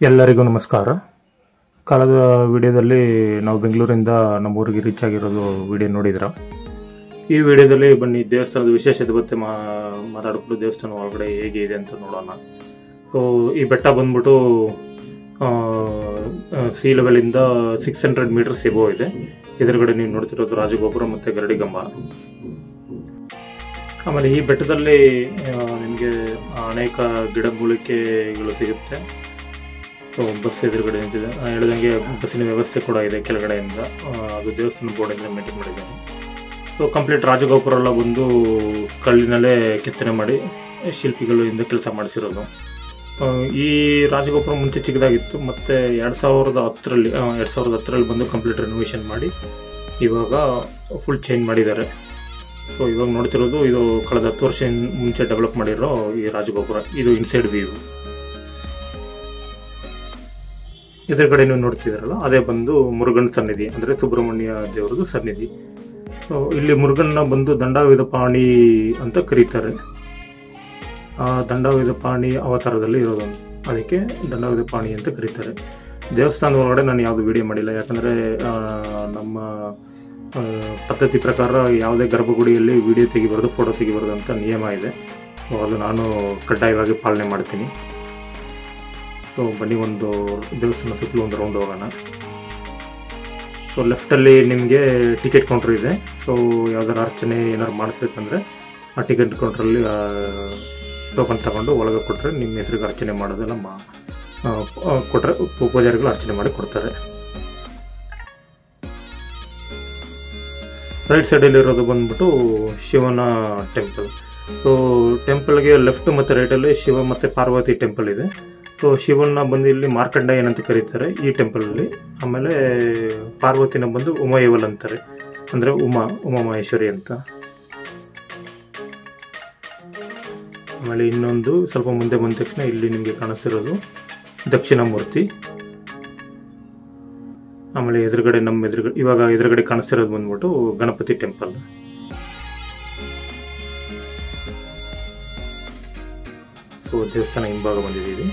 ಎಲ್ಲರಿಗೂ ನಮಸ್ಕಾರ ಕಾಲದ ವಿಡಿಯೋದಲ್ಲಿ ನಾವು ಬೆಂಗಳೂರಿಂದ ನಮ್ಮ ಊರಿಗೆ ರೀಚ್ ಆಗಿರೋದು ವಿಡಿಯೋ ನೋಡಿದ್ರ ಈ ವಿಡಿಯೋದಲ್ಲಿ ಬನ್ನಿ ದೇವಸ್ಥಾನದ ವಿಶೇಷತೆ ಬಗ್ಗೆ ಮಾ ಮಾತಾಡ್ಕೊಂಡು ದೇವಸ್ಥಾನ ಒಳಗಡೆ ಹೇಗೆ ಇದೆ ಅಂತ ನೋಡೋಣ ಸೊ ಈ ಬೆಟ್ಟ ಬಂದ್ಬಿಟ್ಟು ಸಿ ಲೆವೆಲಿಂದ ಸಿಕ್ಸ್ ಹಂಡ್ರೆಡ್ ಮೀಟರ್ಸ್ ಎಬೋ ಇದೆ ಎದುರುಗಡೆ ನೀವು ನೋಡ್ತಿರೋದು ರಾಜಗೋಪುರ ಮತ್ತು ಗರಡಿಗಂಬ ಆಮೇಲೆ ಈ ಬೆಟ್ಟದಲ್ಲಿ ನಿಮಗೆ ಅನೇಕ ಗಿಡಮೂಲಿಕೆಗಳು ಸಿಗುತ್ತೆ ಸೊ ಬಸ್ ಎದುರುಗಡೆ ನಿಂತಿದೆ ನಾನು ಹೇಳ್ದಂಗೆ ಬಸ್ಸಿನ ವ್ಯವಸ್ಥೆ ಕೂಡ ಇದೆ ಕೆಳಗಡೆಯಿಂದ ಆ, ಅದು ದೇವಸ್ಥಾನ ಬೋರ್ಡಿಂದ ಮೇಂಟೈನ್ ಮಾಡಿದ್ದಾರೆ ಸೊ ಕಂಪ್ಲೀಟ್ ರಾಜಗೋಪುರ ಎಲ್ಲ ಬಂದು ಕಲ್ಲಿನಲ್ಲೇ ಕೆತ್ತನೆ ಮಾಡಿ ಶಿಲ್ಪಿಗಳು ಇಂದ ಕೆಲಸ ಮಾಡಿಸಿರೋದು ಆ, ಈ ರಾಜಗೋಪುರ ಮುಂಚೆ ಚಿಕ್ಕದಾಗಿತ್ತು ಮತ್ತು ಎರಡು ಸಾವಿರದ ಹತ್ತರಲ್ಲಿ ಎರಡು ಸಾವಿರದ ಹತ್ತರಲ್ಲಿ ಬಂದು ಕಂಪ್ಲೀಟ್ ರೆನೋವೇಷನ್ ಮಾಡಿ ಇವಾಗ ಫುಲ್ ಚೇಂಜ್ ಮಾಡಿದ್ದಾರೆ ಸೊ ಇವಾಗ ನೋಡ್ತಿರೋದು ಇದು ಕಳೆದ ಹತ್ತು ವರ್ಷ ಹಿಂ- ಮುಂಚೆ ಡೆವಲಪ್ ಮಾಡಿರೋ ಈ ರಾಜಗೋಪುರ ಇದು ಇನ್ಸೈಡ್ ವ್ಯೂ ಎದುರುಗಡೆ ನೀವು ನೋಡ್ತಿದ್ದೀರಲ್ಲ ಅದೇ ಬಂದು ಮುರುಗನ್ ಸನ್ನಿಧಿ ಅಂದರೆ ಸುಬ್ರಹ್ಮಣ್ಯ ದೇವರದು ಸನ್ನಿಧಿ ಸೊ ಇಲ್ಲಿ ಮುರುಗನ್ನ ಬಂದು ದಂಡಾಯುಧ ಪಾಣಿ ಅಂತ ಕರೀತಾರೆ ಆ ದಂಡಾಯುಧ ಪಾಣಿ ಅವತಾರದಲ್ಲಿ ಇರೋದು ಅದಕ್ಕೆ ದಂಡಾಯುಧ ಪಾಣಿ ಅಂತ ಕರೀತಾರೆ ದೇವಸ್ಥಾನದ ಒಳಗಡೆ ನಾನು ಯಾವುದು ವಿಡಿಯೋ ಮಾಡಿಲ್ಲ ಯಾಕಂದರೆ ನಮ್ಮ ಆ, ಪದ್ಧತಿ ಪ್ರಕಾರ ಯಾವುದೇ ಗರ್ಭಗುಡಿಯಲ್ಲಿ ವಿಡಿಯೋ ತೆಗಿಬಾರ್ದು ಫೋಟೋ ತೆಗಿಬಾರ್ದು ಅಂತ ನಿಯಮ ಇದೆ ಸೊ ಅದು ನಾನು ಕಡ್ಡಾಯವಾಗಿ ಪಾಲನೆ ಮಾಡ್ತೀನಿ ಸೊ ಬನ್ನಿ ಒಂದು ದೇವಸ್ಥಾನ ಸುತ್ತಲೂ ಒಂದು ರೌಂಡ್ ಹೋಗೋಣ ಸೊ ಲೆಫ್ಟಲ್ಲಿ ನಿಮಗೆ ಟಿಕೆಟ್ ಕೌಂಟ್ರ್ ಇದೆ ಸೊ ಯಾವ್ದಾರು ಅರ್ಚನೆ ಏನಾದ್ರು ಮಾಡಿಸ್ಬೇಕಂದ್ರೆ ಆ ಟಿಕೆಟ್ ಕೌಂಟ್ರಲ್ಲಿ ಟೋಕನ್ ತಗೊಂಡು ಒಳಗೆ ಕೊಟ್ಟರೆ ನಿಮ್ಮ ಹೆಸರಿಗೆ ಅರ್ಚನೆ ಮಾಡೋದೆಲ್ಲ ಮಾ ಕೊಟ್ಟರೆ ಪೂಜಾರಿಗಳು ಅರ್ಚನೆ ಮಾಡಿ ಕೊಡ್ತಾರೆ ರೈಟ್ ಸೈಡಲ್ಲಿ ಇರೋದು ಬಂದ್ಬಿಟ್ಟು ಶಿವನ ಟೆಂಪಲ್ ಸೊ ಟೆಂಪಲ್ಗೆ ಲೆಫ್ಟ್ ಮತ್ತು ರೈಟಲ್ಲಿ ಶಿವ ಮತ್ತು ಪಾರ್ವತಿ ಟೆಂಪಲ್ ಇದೆ ಸೊ ಶಿವನ ಬಂದು ಇಲ್ಲಿ ಮಾರ್ಕಂಡ ಏನಂತ ಕರೀತಾರೆ ಈ ಟೆಂಪಲಲ್ಲಿ ಆಮೇಲೆ ಪಾರ್ವತಿನ ಬಂದು ಉಮಯವಲ್ ಅಂತಾರೆ ಅಂದರೆ ಉಮಾ ಉಮಾ ಮಹೇಶ್ವರಿ ಅಂತ ಆಮೇಲೆ ಇನ್ನೊಂದು ಸ್ವಲ್ಪ ಮುಂದೆ ಬಂದ ತಕ್ಷಣ ಇಲ್ಲಿ ನಿಮಗೆ ಕಾಣಿಸ್ತಿರೋದು ದಕ್ಷಿಣ ಮೂರ್ತಿ ಆಮೇಲೆ ಎದುರುಗಡೆ ನಮ್ಮ ಎದುರುಗಡೆ ಇವಾಗ ಎದುರುಗಡೆ ಕಾಣಿಸ್ತಿರೋದು ಬಂದ್ಬಿಟ್ಟು ಗಣಪತಿ ಟೆಂಪಲ್ ಸೊ ದೇವಸ್ಥಾನ ಹಿಂಭಾಗ ಬಂದಿದ್ದೀವಿ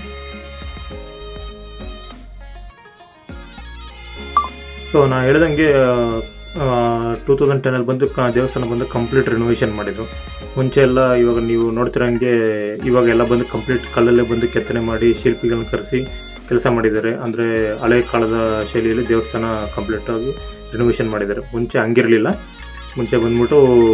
ಸೊ ನಾ ಹೇಳ್ದಂಗೆ ಟೂ ತೌಸಂಡ್ ಟೆನಲ್ಲಿ ಬಂದು ಕ ದೇವಸ್ಥಾನ ಬಂದು ಕಂಪ್ಲೀಟ್ ರಿನೋವೇಷನ್ ಮಾಡಿದ್ರು ಮುಂಚೆ ಎಲ್ಲ ಇವಾಗ ನೀವು ನೋಡ್ತಿರೋಂಗೆ ಇವಾಗ ಎಲ್ಲ ಬಂದು ಕಂಪ್ಲೀಟ್ ಕಲ್ಲಲ್ಲೇ ಬಂದು ಕೆತ್ತನೆ ಮಾಡಿ ಶಿಲ್ಪಿಗಳನ್ನ ಕರೆಸಿ ಕೆಲಸ ಮಾಡಿದ್ದಾರೆ ಅಂದರೆ ಹಳೆ ಕಾಲದ ಶೈಲಿಯಲ್ಲಿ ದೇವಸ್ಥಾನ ಕಂಪ್ಲೀಟಾಗಿ ರಿನೋವೇಷನ್ ಮಾಡಿದ್ದಾರೆ ಮುಂಚೆ ಹಂಗಿರಲಿಲ್ಲ ಮುಂಚೆ ಬಂದ್ಬಿಟ್ಟು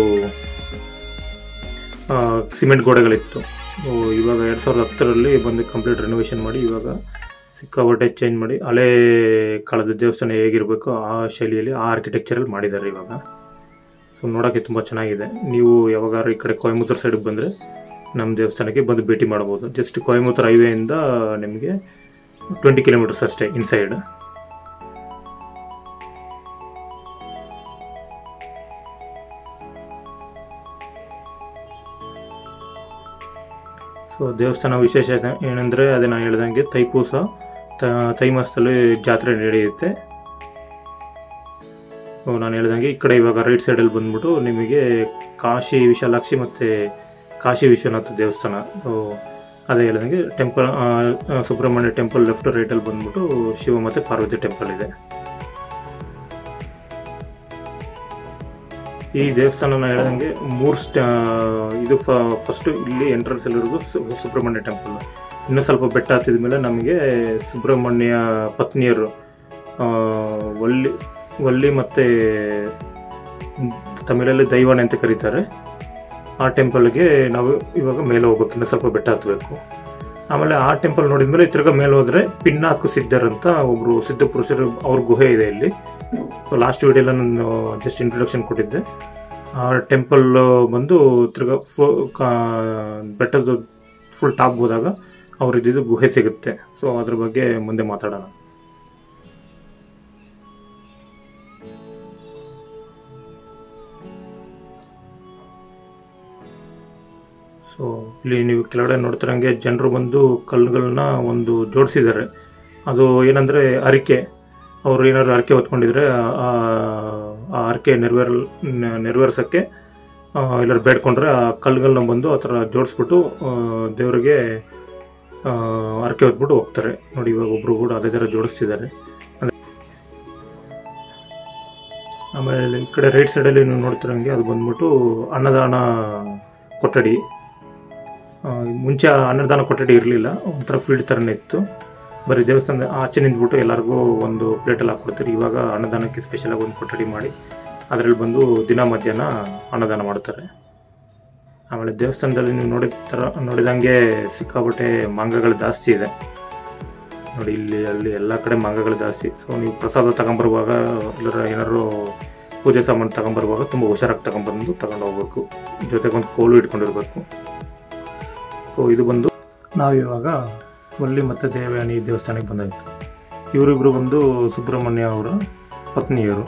ಆ, ಸಿಮೆಂಟ್ ಗೋಡೆಗಳಿತ್ತು ಓ, ಇವಾಗ ಎರಡು ಸಾವಿರದ ಹತ್ತರಲ್ಲಿ ಬಂದು ಕಂಪ್ಲೀಟ್ ರಿನೋವೇಷನ್ ಮಾಡಿ ಇವಾಗ ಸಿಕ್ಕಾಪಟ್ಟೆ ಚೇಂಜ್ ಮಾಡಿ ಹಳೆ ಕಾಲದ ದೇವಸ್ಥಾನ ಹೇಗಿರಬೇಕು ಆ ಶೈಲಿಯಲ್ಲಿ ಆ ಆರ್ಕಿಟೆಕ್ಚರಲ್ಲಿ ಮಾಡಿದ್ದಾರೆ ಇವಾಗ ಸೊ ನೋಡೋಕ್ಕೆ ತುಂಬ ಚೆನ್ನಾಗಿದೆ ನೀವು ಯಾವಾಗಾರು ಈ ಕಡೆ ಕೊಯಮತ್ತೂರು ಸೈಡಿಗೆ ಬಂದರೆ ನಮ್ಮ ದೇವಸ್ಥಾನಕ್ಕೆ ಬಂದು ಭೇಟಿ ಮಾಡ್ಬೋದು ಜಸ್ಟ್ ಕೊಯಮತ್ತೂರು ಹೈವೇಯಿಂದ ನಿಮಗೆ ಟ್ವೆಂಟಿ ಕಿಲೋಮೀಟರ್ಸ್ ಅಷ್ಟೇ ಇನ್ಸೈಡ್ ಸೊ ದೇವಸ್ಥಾನ ವಿಶೇಷ ಏನಂದರೆ ಅದೇ ನಾನು ಹೇಳ್ದಂಗೆ ತೈಪೂಸ ತ- ತೈ ಮಾಸದಲ್ಲಿ ಜಾತ್ರೆ ನಡೆಯುತ್ತೆ ಸೊ ನಾನು ಹೇಳ್ದಂಗೆ ಈ ಕಡೆ ಇವಾಗ ರೈಟ್ ಸೈಡಲ್ಲಿ ಬಂದ್ಬಿಟ್ಟು ನಿಮಗೆ ಕಾಶಿ ವಿಶಾಲಾಕ್ಷಿ ಮತ್ತು ಕಾಶಿ ವಿಶ್ವನಾಥ ದೇವಸ್ಥಾನ ಸೊ ಅದೇ ಹೇಳ್ದಂಗೆ ಟೆಂಪಲ್ ಸುಬ್ರಹ್ಮಣ್ಯ ಟೆಂಪಲ್ ಲೆಫ್ಟ್ ರೈಟಲ್ಲಿ ಬಂದ್ಬಿಟ್ಟು ಶಿವ ಮತ್ತು ಪಾರ್ವತಿ ಟೆಂಪಲ್ ಇದೆ ಈ ದೇವಸ್ಥಾನ ನಾನು ಹೇಳ್ದಂಗೆ ಮೂರು ಸ್ಟ ಇದು ಫಸ್ಟು ಇಲ್ಲಿ ಎಂಟ್ರೆನ್ಸ್ ಇರೋದು ಸು- ಸುಬ್ರಹ್ಮಣ್ಯ ಟೆಂಪಲ್ ಇನ್ನು ಸ್ವಲ್ಪ ಬೆಟ್ಟ ಹತ್ತಿದ ಮೇಲೆ ನಮಗೆ ಸುಬ್ರಹ್ಮಣ್ಯ ಪತ್ನಿಯರು ಆ, ವಲ್ಲಿ ವಲ್ಲಿ ಮತ್ತು ತಮಿಳಲ್ಲಿ ದೈವಾನೆ ಅಂತ ಕರೀತಾರೆ ಆ ಟೆಂಪಲ್ಗೆ ನಾವು ಇವಾಗ ಮೇಲೆ ಹೋಗ್ಬೇಕು ಇನ್ನು ಸ್ವಲ್ಪ ಬೆಟ್ಟ ಹತ್ತಬೇಕು ಆಮೇಲೆ ಆ ಟೆಂಪಲ್ ನೋಡಿದ್ಮೇಲೆ ತಿರ್ಗಾ ಮೇಲೆ ಹೋದರೆ ಪಿನ್ನಾಕು ಸಿದ್ಧರ್ ಅಂತ ಒಬ್ಬರು ಸಿದ್ಧ ಪುರುಷರು ಅವ್ರ ಗುಹೆ ಇದೆ ಇಲ್ಲಿ ಲಾಸ್ಟ್ ವಿಡಿಯೋಲ್ಲ ನಾನು ಜಸ್ಟ್ ಇಂಟ್ರೊಡಕ್ಷನ್ ಕೊಟ್ಟಿದ್ದೆ ಆ ಟೆಂಪಲ್ ಬಂದು ತಿರ್ಗಾ ಫು ಕಾ- ಬೆಟ್ಟದ ಫುಲ್ ಟಾಪ್ ಹೋದಾಗ ಅವ್ರ ಇದ್ದಿದ್ದು ಗುಹೆ ಸಿಗುತ್ತೆ ಸೊ ಅದ್ರ ಬಗ್ಗೆ ಮುಂದೆ ಮಾತಾಡೋಣ ಸೊ ಇಲ್ಲಿ ನೀವು ಕೆಳಗಡೆ ನೋಡ್ತಿರಂಗೆ ಜನರು ಬಂದು ಕಲ್ಲುಗಳನ್ನ ಒಂದು ಜೋಡಿಸಿದ್ದಾರೆ ಅದು ಏನಂದರೆ ಅರಿಕೆ ಅವರು ಏನಾದ್ರು ಅರಿಕೆ ಹೊತ್ಕೊಂಡಿದ್ರೆ ಆ ಆ ಅರಿಕೆ ನೆರವೇರ್ ನೆರವೇರ್ಸೋಕ್ಕೆ ಎಲ್ಲರೂ ಬೇಡ್ಕೊಂಡ್ರೆ ಆ ಕಲ್ಲುಗಳನ್ನ ಬಂದು ಆ ಥರ ಜೋಡಿಸ್ಬಿಟ್ಟು ದೇವರಿಗೆ ಆ, ಹರಕೆ ಹೊತ್ಬಿಟ್ಟು ಹೋಗ್ತಾರೆ ನೋಡಿ ಇವಾಗ ಒಬ್ರು ಕೂಡ ಅದೇ ಥರ ಜೋಡಿಸ್ತಿದ್ದಾರೆ ಅದೇ- ಆಮೇಲೆ ಈ ಕಡೆ ರೈಟ್ ಸೈಡಲ್ಲಿ ನೀವು ನೋಡ್ತಿರಂಗೆ ಅದು ಬಂದ್ಬಿಟ್ಟು ಅನ್ನದಾನ ಕೊಠಡಿ ಆ, ಮುಂಚೆ ಅನ್ನದಾನ ಕೊಠಡಿ ಇರಲಿಲ್ಲ ಒಂಥರ ಫೀಲ್ಡ್ ಥರನೇ ಇತ್ತು ಬರೀ ದೇವಸ್ಥಾನದ ಆಚೆ ನಿಂತ್ಬಿಟ್ಟು ಎಲ್ಲರಿಗೂ ಒಂದು ಪ್ಲೇಟಲ್ಲಿ ಹಾಕ್ಕೊಡ್ತಾರೆ ಇವಾಗ ಅನ್ನದಾನಕ್ಕೆ ಸ್ಪೆಷಲಾಗಿ ಒಂದು ಕೊಠಡಿ ಮಾಡಿ ಅದರಲ್ಲಿ ಬಂದು ದಿನ ಮಧ್ಯಾಹ್ನ ಅನ್ನದಾನ ಮಾಡ್ತಾರೆ ಆಮೇಲೆ ದೇವಸ್ಥಾನದಲ್ಲಿ ನೀವು ನೋಡಿದ ಥರ ನೋಡಿದಂಗೆ ಸಿಕ್ಕಾಪಟ್ಟೆ ಮಂಗಗಳು ಜಾಸ್ತಿ ಇದೆ ನೋಡಿ ಇಲ್ಲಿ ಅಲ್ಲಿ ಎಲ್ಲ ಕಡೆ ಮಂಗಗಳು ಜಾಸ್ತಿ ಸೊ ನೀವು ಪ್ರಸಾದ ತಗೊಂಬರುವಾಗ ಎಲ್ಲರ ಏನಾದ್ರು ಪೂಜೆ ಸಾಮಾನು ತಗೊಂಬರುವಾಗ ತುಂಬ ಹುಷಾರಾಗಿ ತಗೊಂಬಂದು ತಗೊಂಡು ಹೋಗ್ಬೇಕು ಜೊತೆಗೆ ಒಂದು ಕೋಲು ಇಟ್ಕೊಂಡಿರ್ಬೇಕು ಸೊ ಇದು ಬಂದು ನಾವಿವಾಗ ವಲ್ಲಿ ಮತ್ತು ದೇವಯಾನಿ ದೇವಸ್ಥಾನಕ್ಕೆ ಬಂದಾಯ್ತು ಇವರಿಬ್ಬರು ಬಂದು ಸುಬ್ರಹ್ಮಣ್ಯ ಅವರ ಪತ್ನಿಯರು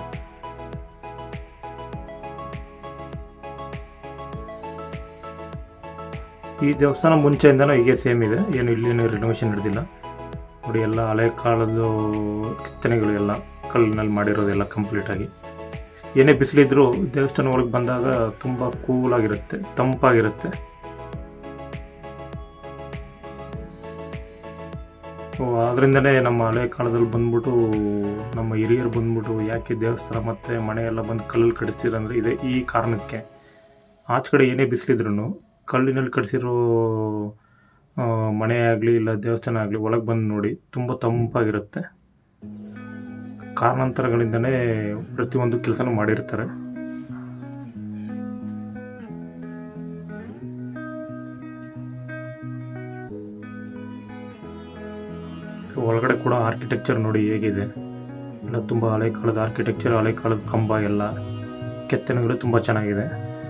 ಈ ದೇವಸ್ಥಾನ ಮುಂಚೆಯಿಂದನೂ ಹೀಗೆ ಸೇಮ್ ಇದೆ ಏನು ಇಲ್ಲೇನು ರಿನೋವೇಷನ್ ನಡೆದಿಲ್ಲ ನೋಡಿ ಎಲ್ಲ ಹಳೆ ಕಾಲದ ಕೆತ್ತನೆಗಳು ಎಲ್ಲ ಕಲ್ಲಿನಲ್ಲಿ ಮಾಡಿರೋದೆಲ್ಲ ಕಂಪ್ಲೀಟ್ ಆಗಿ ಏನೇ ಬಿಸಿಲಿದ್ರು ದೇವಸ್ಥಾನ ಒಳಗೆ ಬಂದಾಗ ತುಂಬ ಕೂಲಾಗಿರುತ್ತೆ ತಂಪಾಗಿರುತ್ತೆ ಸೊ ಅದರಿಂದನೇ ನಮ್ಮ ಹಳೆ ಕಾಲದಲ್ಲಿ ಬಂದ್ಬಿಟ್ಟು ನಮ್ಮ ಹಿರಿಯರು ಬಂದ್ಬಿಟ್ಟು ಯಾಕೆ ದೇವಸ್ಥಾನ ಮತ್ತು ಮನೆ ಎಲ್ಲ ಬಂದು ಕಲ್ಲಲ್ಲಿ ಕಡಿಸಿರಂದ್ರೆ ಇದೆ ಈ ಕಾರಣಕ್ಕೆ ಆಚೆ ಕಡೆ ಏನೇ ಬಿಸಿಲಿದ್ರು ಕಲ್ಲಿನಲ್ಲಿ ಕಡಿಸಿರೋ ಆ, ಮನೆ ಆಗಲಿ ಇಲ್ಲ ದೇವಸ್ಥಾನ ಆಗಲಿ ಒಳಗೆ ಬಂದು ನೋಡಿ ತುಂಬ ತಂಪಾಗಿರುತ್ತೆ ಕಾರಣಾಂತರಗಳಿಂದನೇ ಪ್ರತಿಯೊಂದು ಕೆಲಸನೂ ಮಾಡಿರ್ತಾರೆ ಸೊ ಒಳಗಡೆ ಕೂಡ ಆರ್ಕಿಟೆಕ್ಚರ್ ನೋಡಿ ಹೇಗಿದೆ ಎಲ್ಲ ತುಂಬ ಹಳೆ ಕಾಲದ ಆರ್ಕಿಟೆಕ್ಚರ್ ಹಳೆ ಕಾಲದ ಕಂಬ ಎಲ್ಲ ಕೆತ್ತನೆಗಳು ತುಂಬ ಚೆನ್ನಾಗಿದೆ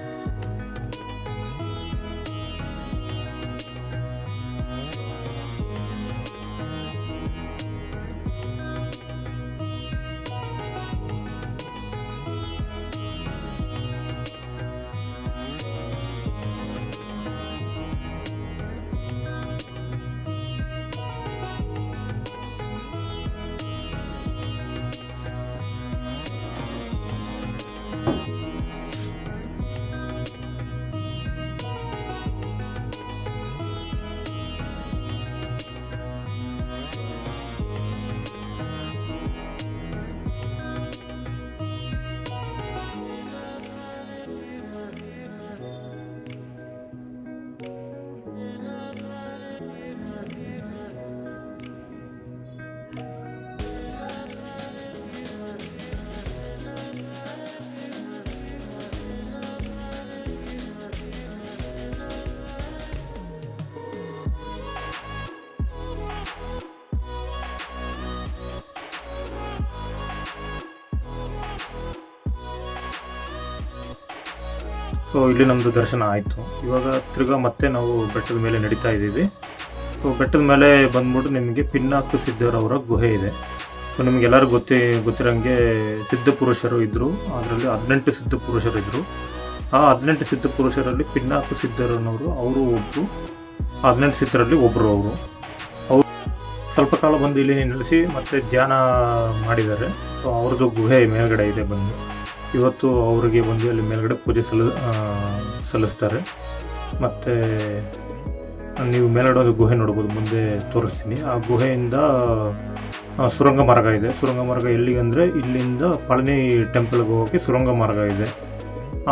ಸೊ ಇಲ್ಲಿ ನಮ್ಮದು ದರ್ಶನ ಆಯಿತು ಇವಾಗ ತಿರ್ಗಾ ಮತ್ತೆ ನಾವು ಬೆಟ್ಟದ ಮೇಲೆ ನಡೀತಾ ಇದ್ದೀವಿ ಸೊ ಬೆಟ್ಟದ ಮೇಲೆ ಬಂದ್ಬಿಟ್ಟು ನಿಮಗೆ ಪಿನ್ನಾಕು ಸಿದ್ಧರವರ ಗುಹೆ ಇದೆ ಸೊ ನಿಮಗೆಲ್ಲರೂ ಗೊತ್ತೇ ಗೊತ್ತಿರೋಂಗೆ ಸಿದ್ಧ ಪುರುಷರು ಇದ್ದರು ಅದರಲ್ಲಿ ಹದಿನೆಂಟು ಸಿದ್ಧ ಪುರುಷರು ಇದ್ದರು ಆ ಹದಿನೆಂಟು ಸಿದ್ಧ ಪುರುಷರಲ್ಲಿ ಪಿನ್ನಾಕು ಸಿದ್ಧರನ್ನವರು ಅವರು ಒಬ್ಬರು ಹದಿನೆಂಟು ಸಿದ್ಧರಲ್ಲಿ ಒಬ್ಬರು ಅವರು ಅವರು ಸ್ವಲ್ಪ ಕಾಲ ಬಂದು ಇಲ್ಲಿ ನೆಲೆಸಿ ಮತ್ತೆ ಧ್ಯಾನ ಮಾಡಿದ್ದಾರೆ ಸೊ ಅವ್ರದ್ದು ಗುಹೆ ಮೇಲ್ಗಡೆ ಇದೆ ಬಂದು ಇವತ್ತು ಅವರಿಗೆ ಬಂದು ಅಲ್ಲಿ ಮೇಲ್ಗಡೆ ಪೂಜೆ ಸಲ್ಲ ಆ, ಸಲ್ಲಿಸ್ತಾರೆ ಮತ್ತು ನೀವು ಮೇಲ್ಗಡೆ ಒಂದು ಗುಹೆ ನೋಡ್ಬೋದು ಮುಂದೆ ತೋರಿಸ್ತೀನಿ ಆ ಗುಹೆಯಿಂದ ಆ, ಸುರಂಗ ಮಾರ್ಗ ಇದೆ ಸುರಂಗ ಮಾರ್ಗ ಎಲ್ಲಿಗೆ ಅಂದರೆ ಇಲ್ಲಿಂದ ಪಳನಿ ಟೆಂಪಲ್ಗೆ ಹೋಗೋಕ್ಕೆ ಸುರಂಗ ಮಾರ್ಗ ಇದೆ ಆ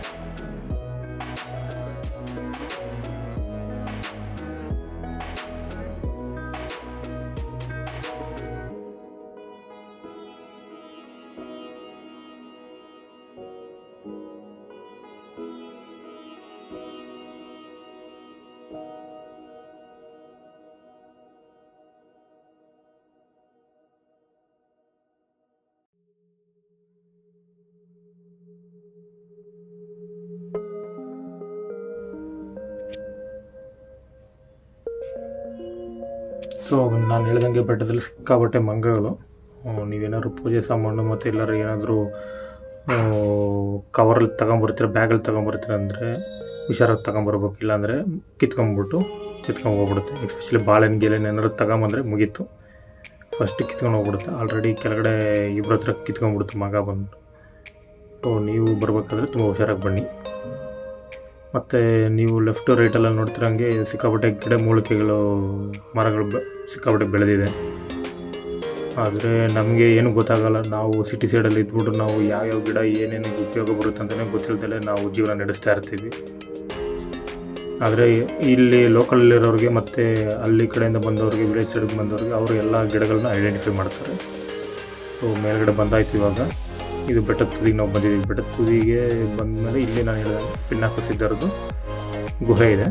ಸೊ ನಾನು ಹೇಳ್ದಂಗೆ ಬೆಟ್ಟದಲ್ಲಿ ಸಿಕ್ಕಾಬಟ್ಟೆ ಮಂಗಗಳು ಆ, ನೀವೇನಾದ್ರು ಪೂಜೆ ಸಾಮಾನು ಮತ್ತು ಎಲ್ಲರೂ ಏನಾದರೂ ಕವರಲ್ಲಿ ತಗೊಂಬರ್ತೀರ ಬ್ಯಾಗಲ್ಲಿ ತಗೊಂಬರ್ತೀರ ಅಂದರೆ ಹುಷಾರಾಗಿ ತಗೊಂಬರ್ಬೇಕು ಇಲ್ಲಾಂದರೆ ಕಿತ್ಕೊಂಬಿಟ್ಟು ಕಿತ್ಕೊಂಡು ಹೋಗ್ಬಿಡುತ್ತೆ ಎಸ್ಪೆಷಲಿ ಬಾಳೆಹಣ್ಣು ಗಿಲೆಣ್ಣು ಏನಾದ್ರು ತಗೊಂಬಂದರೆ ಮುಗೀತು ಫಸ್ಟ್ ಕಿತ್ಕೊಂಡು ಹೋಗ್ಬಿಡುತ್ತೆ ಆಲ್ರೆಡಿ ಕೆಳಗಡೆ ಇಬ್ಬರ ಹತ್ರ ಕಿತ್ಕೊಂಡ್ಬಿಡುತ್ತೆ ಮಗ ಬಂದು ಸೊ ನೀವು ಬರಬೇಕಾದ್ರೆ ತುಂಬ ಹುಷಾರಾಗಿ ಬನ್ನಿ ಮತ್ತು ನೀವು ಲೆಫ್ಟ್ ರೈಟೆಲ್ಲ ನೋಡ್ತಿರಂಗೆ ಸಿಕ್ಕಾಪಟ್ಟೆ ಗಿಡ ಮೂಲಿಕೆಗಳು ಮರಗಳು ಬೆ- ಸಿಕ್ಕಾಪಟ್ಟೆ ಬೆಳೆದಿದೆ ಆದರೆ ನಮಗೆ ಏನು ಗೊತ್ತಾಗಲ್ಲ ನಾವು ಸಿಟಿ ಸೈಡಲ್ಲಿ ಇದ್ಬಿಟ್ಟು ನಾವು ಯಾವ್ಯಾವ ಗಿಡ ಏನೇನು ಉಪಯೋಗ ಬರುತ್ತೆ ಅಂತಲೇ ಗೊತ್ತಿಲ್ದಲೆ ನಾವು ಜೀವನ ನಡೆಸ್ತಾ ಇರ್ತೀವಿ ಆದರೆ ಇಲ್ಲಿ ಲೋಕಲಲ್ಲಿರೋರಿಗೆ ಮತ್ತು ಅಲ್ಲಿ ಕಡೆಯಿಂದ ಬಂದವ್ರಿಗೆ ವಿಲೇಜ್ ಸೈಡ್ ಬಂದವ್ರಿಗೆ ಅವರು ಎಲ್ಲ ಗಿಡಗಳನ್ನ ಐಡೆಂಟಿಫೈ ಮಾಡ್ತಾರೆ ಸೊ ಮೇಲ್ಗಡೆ ಬಂದಾಯ್ತು ಇವಾಗ ಇದು ಬೆಟ್ಟದ ತುದಿಗೆ ನಾವು ಬಂದಿದ್ದೀವಿ ಬೆಟ್ಟದ ತುದಿಗೆ ಬಂದಮೇಲೆ ಇಲ್ಲಿ ನಾನು ಹೇಳಿದ ಪಿನ್ನಾಕ ಸಿದ್ಧರದು ಗುಹೆ ಇದೆ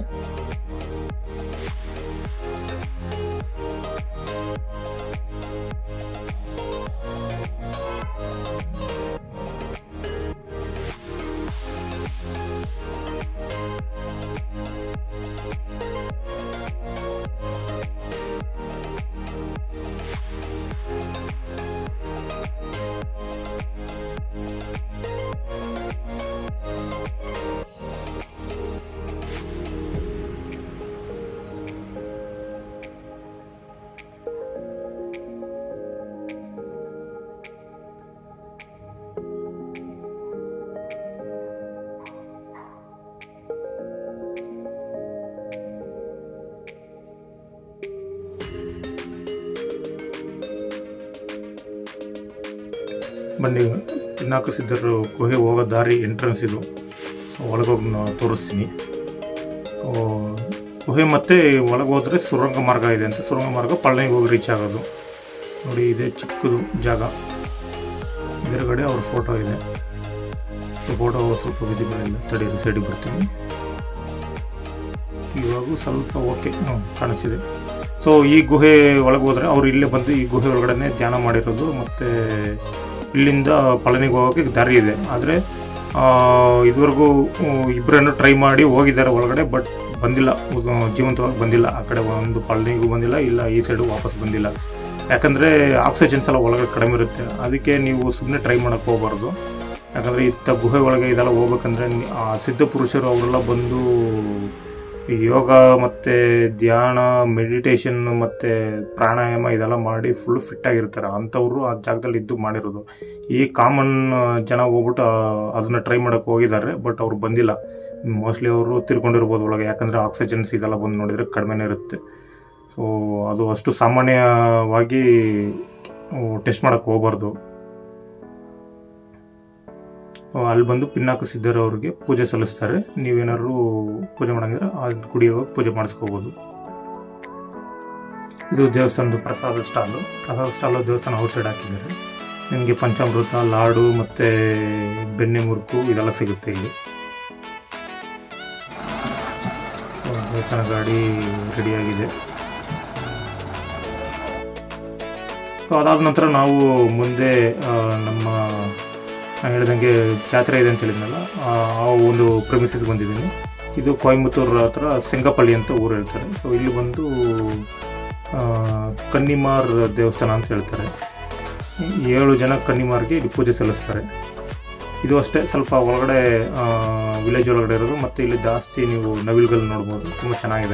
ಬನ್ನಿ ಪಿನ್ನಾಕ ಸಿದ್ಧರು ಗುಹೆ ಹೋಗೋ ದಾರಿ ಎಂಟ್ರೆನ್ಸ್ ಇದು ಒಳಗೋಗಿ ನಾನು ತೋರಿಸ್ತೀನಿ ಆ, ಗುಹೆ ಮತ್ತೆ ಒಳಗೆ ಹೋದ್ರೆ ಸುರಂಗ ಮಾರ್ಗ ಇದೆ ಅಂತ ಸುರಂಗ ಮಾರ್ಗ ಪಳನಿಗೆ ಹೋಗಿ ರೀಚ್ ಆಗೋದು ನೋಡಿ ಇದೆ ಚಿಕ್ಕದು ಜಾಗ ಎದುರುಗಡೆ ಅವ್ರ ಫೋಟೋ ಇದೆ ಫೋಟೋ ಸ್ವಲ್ಪ ವಿಧಿಬಲ್ ಇಲ್ಲ ತಡೆಯೋದು ಸೈಡಿಗೆ ಬರ್ತೀನಿ ಇವಾಗೂ ಸ್ವಲ್ಪ ಓಕೆ ಹ್ಞೂ ಕಾಣಿಸ್ತಿದೆ ಸೊ ಈ ಗುಹೆ ಒಳಗೆ ಹೋದ್ರೆ ಅವ್ರು ಇಲ್ಲೇ ಬಂದು ಈ ಗುಹೆ ಒಳಗಡೆ ಧ್ಯಾನ ಮಾಡಿರೋದು ಮತ್ತು ಇಲ್ಲಿಂದ ಪಳನಿಗೆ ಹೋಗೋಕ್ಕೆ ದಾರಿ ಇದೆ ಆದರೆ ಇದುವರೆಗೂ ಇಬ್ಬರನ್ನು ಟ್ರೈ ಮಾಡಿ ಹೋಗಿದ್ದಾರೆ ಒಳಗಡೆ ಬಟ್ ಬಂದಿಲ್ಲ ಉ- ಜೀವಂತವಾಗಿ ಬಂದಿಲ್ಲ ಆ ಕಡೆ ಒಂದು ಪಳನಿಗೂ ಬಂದಿಲ್ಲ ಇಲ್ಲ ಈ ಸೈಡು ವಾಪಸ್ ಬಂದಿಲ್ಲ ಯಾಕಂದರೆ ಆಕ್ಸಿಜನ್ಸ್ ಎಲ್ಲ ಒಳಗಡೆ ಕಡಿಮೆ ಇರುತ್ತೆ ಅದಕ್ಕೆ ನೀವು ಸುಮ್ಮನೆ ಟ್ರೈ ಮಾಡೋಕ್ಕೆ ಹೋಗ್ಬಾರ್ದು ಯಾಕಂದರೆ ಇತ್ತ ಗುಹೆ ಒಳಗೆ ಇದೆಲ್ಲ ಹೋಗ್ಬೇಕಂದ್ರೆ ನಿ- ಆ ಸಿದ್ಧ ಪುರುಷರು ಅವರೆಲ್ಲ ಬಂದು ಈ ಯೋಗ ಮತ್ತು ಧ್ಯಾನ ಮೆಡಿಟೇಷನ್ ಮತ್ತು ಪ್ರಾಣಾಯಾಮ ಇದೆಲ್ಲ ಮಾಡಿ ಫುಲ್ ಫಿಟ್ ಆಗಿರ್ತಾರೆ ಅಂಥವ್ರು ಆ ಜಾಗದಲ್ಲಿ ಇದ್ದು ಮಾಡಿರೋದು ಈ ಕಾಮನ್ ಜನ ಹೋಗ್ಬಿಟ್ಟು ಆ, ಅದನ್ನ ಟ್ರೈ ಮಾಡೋಕ್ಕೆ ಹೋಗಿದ್ದಾರೆ ಬಟ್ ಅವ್ರು ಬಂದಿಲ್ಲ ಮೋಸ್ಟ್ಲಿ ಅವರು ತಿರ್ಕೊಂಡಿರ್ಬೋದು ಒಳಗೆ ಯಾಕಂದರೆ ಆಕ್ಸಿಜನ್ಸ್ ಇದೆಲ್ಲ ಬಂದು ನೋಡಿದರೆ ಕಡಿಮೆನೇ ಇರುತ್ತೆ ಸೊ ಅದು ಅಷ್ಟು ಸಾಮಾನ್ಯವಾಗಿ ಟೆಸ್ಟ್ ಮಾಡೋಕ್ಕೆ ಹೋಗ್ಬಾರ್ದು ಸೊ ಅಲ್ಲಿ ಬಂದು ಪಿನ್ನಾಕ ಸಿದ್ಧರವ್ರಿಗೆ ಪೂಜೆ ಸಲ್ಲಿಸ್ತಾರೆ ನೀವೇನಾದ್ರು ಪೂಜೆ ಮಾಡಂಗಿದ್ರೆ ಆ ಗುಡಿ ಹೋಗಿ ಪೂಜೆ ಮಾಡಿಸ್ಕೋಬೋದು ಇದು ದೇವಸ್ಥಾನದ ಪ್ರಸಾದ ಸ್ಟಾಲು ಪ್ರಸಾದ ಸ್ಟಾಲು ದೇವಸ್ಥಾನ ಔಟ್ ಸೈಡ್ ಹಾಕಿದ್ದಾರೆ ನಿಮಗೆ ಪಂಚಾಮೃತ ಲಾಡು ಮತ್ತು ಬೆಣ್ಣೆ ಮುರುಕು ಇದೆಲ್ಲ ಸಿಗುತ್ತೆ ಇಲ್ಲಿ ಸೊ, ದೇವಸ್ಥಾನ ಗಾಡಿ ರೆಡಿಯಾಗಿದೆ ಸೊ ಅದಾದ ನಂತರ ನಾವು ಮುಂದೆ ಆ, ನಮ್ಮ ನಾನು ಹೇಳ್ದಂಗೆ ಜಾತ್ರೆ ಇದೆ ಅಂತ ಹೇಳಿದ್ನಲ್ಲ ಆ ಆ ಒಂದು ಪ್ರೆಮಿಸಿಗೆ ಬಂದಿದ್ದೀನಿ ಇದು ಕೊಯಂಬತ್ತೂರು ಹತ್ರ ಸಿಂಗಪಳ್ಳಿ ಅಂತ ಊರು ಹೇಳ್ತಾರೆ ಸೊ ಇಲ್ಲಿ ಬಂದು ಆ, ಕನ್ನಿಮಾರ್ ದೇವಸ್ಥಾನ ಅಂತ ಹೇಳ್ತಾರೆ ಏಳು ಜನ ಕನ್ನಿಮಾರ್ಗೆ ಇಲ್ಲಿ ಪೂಜೆ ಸಲ್ಲಿಸ್ತಾರೆ ಇದು ಅಷ್ಟೇ ಸ್ವಲ್ಪ ಒಳಗಡೆ ವಿಲೇಜ್ ಒಳಗಡೆ ಇರೋದು ಮತ್ತು ಇಲ್ಲಿ ಜಾಸ್ತಿ ನೀವು ನವಿಲ್ಗಳು ನೋಡ್ಬೋದು ತುಂಬ ಚೆನ್ನಾಗಿದೆ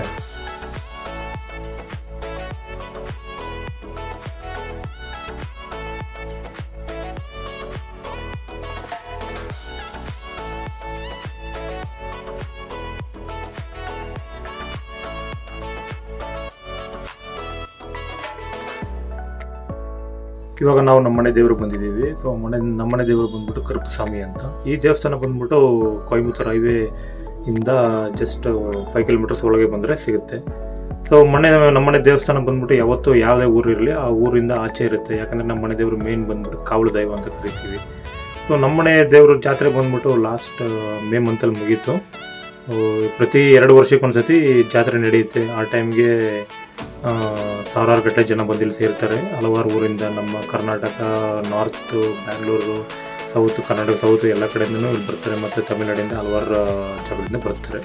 ಇವಾಗ ನಾವು ನಮ್ಮನೆ ದೇವರು ಬಂದಿದ್ದೀವಿ ಸೊ ಮನೆ ನಮ್ಮನೆ ದೇವರು ಬಂದ್ಬಿಟ್ಟು ಕರುಪಸ್ವಾಮಿ ಅಂತ ಈ ದೇವಸ್ಥಾನ ಬಂದ್ಬಿಟ್ಟು ಕೊಯಂಬತ್ತೂರು ಹೈವೇ ಇಂದ ಜಸ್ಟ್ ಫೈವ್ ಕಿಲೋಮೀಟರ್ಸ್ ಒಳಗೆ ಬಂದರೆ ಸಿಗುತ್ತೆ ಸೊ ಮನೆ ನಮ್ಮನೆ ದೇವಸ್ಥಾನ ಬಂದ್ಬಿಟ್ಟು ಯಾವತ್ತೂ ಯಾವುದೇ ಊರು ಇರಲಿ ಆ ಊರಿಂದ ಆಚೆ ಇರುತ್ತೆ ಯಾಕಂದರೆ ನಮ್ಮನೆ ದೇವರು ಮೇನ್ ಬಂದ್ಬಿಟ್ಟು ಕಾವಲು ದೈವ ಅಂತ ಕರಿತೀವಿ ಸೊ ನಮ್ಮನೆ ದೇವ್ರ ಜಾತ್ರೆ ಬಂದ್ಬಿಟ್ಟು ಲಾಸ್ಟ್ ಮೇ ಮಂತಲ್ಲಿ ಮುಗೀತು ಸೊ, ಪ್ರತಿ ಎರಡು ವರ್ಷಕ್ಕೊಂದ್ಸತಿ ಜಾತ್ರೆ ನಡೆಯುತ್ತೆ ಆ ಟೈಮ್ಗೆ ಸಾವಿರಾರು ಗಟ್ಟಲೆ ಜನ ಬಂದು ಇಲ್ಲಿ ಸೇರ್ತಾರೆ ಹಲವಾರು ಊರಿಂದ ನಮ್ಮ Karnataka north Bangalore south Karnataka south ಎಲ್ಲ ಕಡೆಯಿಂದನೂ ಇಲ್ಲಿ ಬರ್ತಾರೆ ಮತ್ತು ತಮಿಳ್ನಾಡಿಂದ ಹಲವಾರು ಜಾಗದಿಂದ ಬರ್ತಾರೆ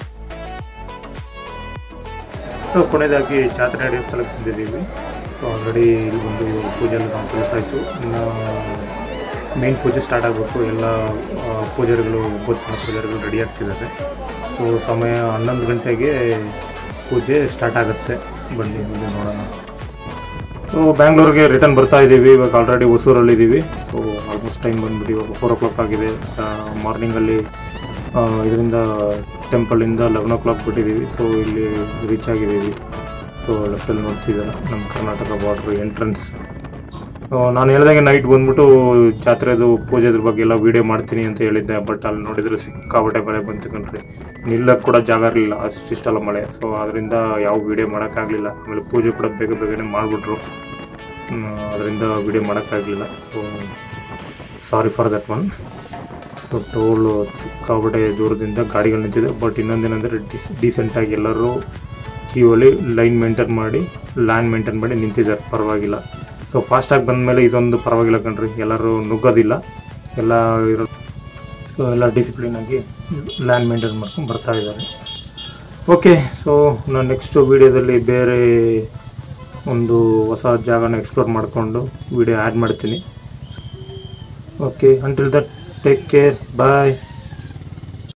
ಸೊ ಕೊನೆಯದಾಗಿ ಜಾತ್ರೆ ನಡೆಯೋ ಸ್ಥಳಕ್ಕೆ ಬಂದಿದ್ದೀವಿ ಸೊ ಆಲ್ರೆಡಿ ಇಲ್ಲಿ ಒಂದು ಪೂಜೆ ಎಲ್ಲ ಕೆಲಸ ಆಯಿತು ಇನ್ನು ಮೇನ್ ಪೂಜೆ ಸ್ಟಾರ್ಟ್ ಆಗಬೇಕು ಎಲ್ಲ ಆ, ಪೂಜಾರಿಗಳು ಒಂಬತ್ತು ಜನ ಪೂಜಾರಿಗಳು ರೆಡಿ ಆಗ್ತಿದ್ದಾರೆ ಸೊ ಸಮಯ ಹನ್ನೊಂದು ಗಂಟೆಗೆ ಪೂಜೆ ಸ್ಟಾರ್ಟ್ ಆಗುತ್ತೆ ಬನ್ನಿ ಮುಂದೆ ನೋಡೋಣ ಸೊ ಬ್ಯಾಂಗ್ಳೂರಿಗೆ ರಿಟರ್ನ್ ಬರ್ತಾ ಇದ್ದೀವಿ ಇವಾಗ ಆಲ್ರೆಡಿ ಹೊಸೂರಲ್ಲಿ ಇದ್ದೀವಿ ಸೊ ಆಲ್ಮೋಸ್ಟ್ ಟೈಮ್ ಬಂದ್ಬಿಟ್ಟು ಇವಾಗ ಫೋರ್ ಓ ಕ್ಲಾಕ್ ಆಗಿದೆ ಮಾರ್ನಿಂಗಲ್ಲಿ ಇದರಿಂದ ಟೆಂಪಲಿಂದ ಲೆವೆನ್ ಓ ಕ್ಲಾಕ್ ಬಿಟ್ಟಿದ್ದೀವಿ ಸೊ ಇಲ್ಲಿ ರೀಚ್ ಆಗಿದ್ದೀವಿ ಸೊ ಲೆಫ್ಟಲ್ಲಿ ನೋಡ್ತಿದ್ದಾರೆ ನಮ್ಮ ಕರ್ನಾಟಕ ಬಾರ್ಡ್ರ್ ಎಂಟ್ರೆನ್ಸ್ ನಾನು ಹೇಳ್ದಂಗೆ ನೈಟ್ ಬಂದ್ಬಿಟ್ಟು ಜಾತ್ರೆದು ಪೂಜೆದ್ರ ಬಗ್ಗೆ ಎಲ್ಲ ವೀಡಿಯೋ ಮಾಡ್ತೀನಿ ಅಂತ ಹೇಳಿದ್ದೆ ಬಟ್ ಅಲ್ಲಿ ನೋಡಿದ್ರೆ ಸಿಕ್ಕಾಬಟ್ಟೆ ಮಳೆ ಬಂತು ಕಣ್ರಿ ನಿಲ್ಲಕ್ಕೆ ಕೂಡ ಜಾಗ ಇರಲಿಲ್ಲ ಅಷ್ಟಿಷ್ಟಲ್ಲ ಮಳೆ ಸೊ ಅದರಿಂದ ಯಾವ ವೀಡಿಯೋ ಮಾಡೋಕ್ಕಾಗಲಿಲ್ಲ ಆಮೇಲೆ ಪೂಜೆ ಕೂಡ ಬೇಗ ಬೇಗನೆ ಮಾಡಿಬಿಟ್ರು ಅದರಿಂದ ವೀಡಿಯೋ ಮಾಡೋಕ್ಕಾಗಲಿಲ್ಲ so sorry for that one so toll ಸಿಕ್ಕಾಬಟ್ಟೆ ದೂರದಿಂದ ಗಾಡಿಗಳು ನಿಂತಿದೆ ಬಟ್ ಇನ್ನೊಂದೇನೆಂದರೆ ಡಿಸ್ ಡೀಸೆಂಟಾಗಿ ಎಲ್ಲರೂ ಕ್ಯೂವಲ್ಲಿ ಲೈನ್ ಮೇಂಟೈನ್ ಮಾಡಿ ಲ್ಯಾಂಡ್ ಮೇಂಟೈನ್ ಮಾಡಿ ನಿಂತಿದ್ದಾರೆ ಪರವಾಗಿಲ್ಲ ಸೊ ಫಾಸ್ಟಾಗಿ ಬಂದಮೇಲೆ ಇದೊಂದು ಪರವಾಗಿಲ್ಲ ಕಣ್ರಿ ಎಲ್ಲರೂ ನುಗ್ಗೋದಿಲ್ಲ ಎಲ್ಲ ಇರೋ ಸೊ ಎಲ್ಲ ಡಿಸಿಪ್ಲಿನ್ ಆಗಿ ಲ್ಯಾಂಡ್ ಮೇಂಟೈನ್ ಮಾಡ್ಕೊಂಡು ಬರ್ತಾ ಇದ್ದಾರೆ ಓಕೆ ಸೊ ನಾನು ನೆಕ್ಸ್ಟ್ ವೀಡಿಯೋದಲ್ಲಿ ಬೇರೆ ಒಂದು ಹೊಸ ಜಾಗನ ಎಕ್ಸ್ಪ್ಲೋರ್ ಮಾಡಿಕೊಂಡು ವಿಡಿಯೋ ಆ್ಯಡ್ ಮಾಡ್ತೀನಿ okay until that take care bye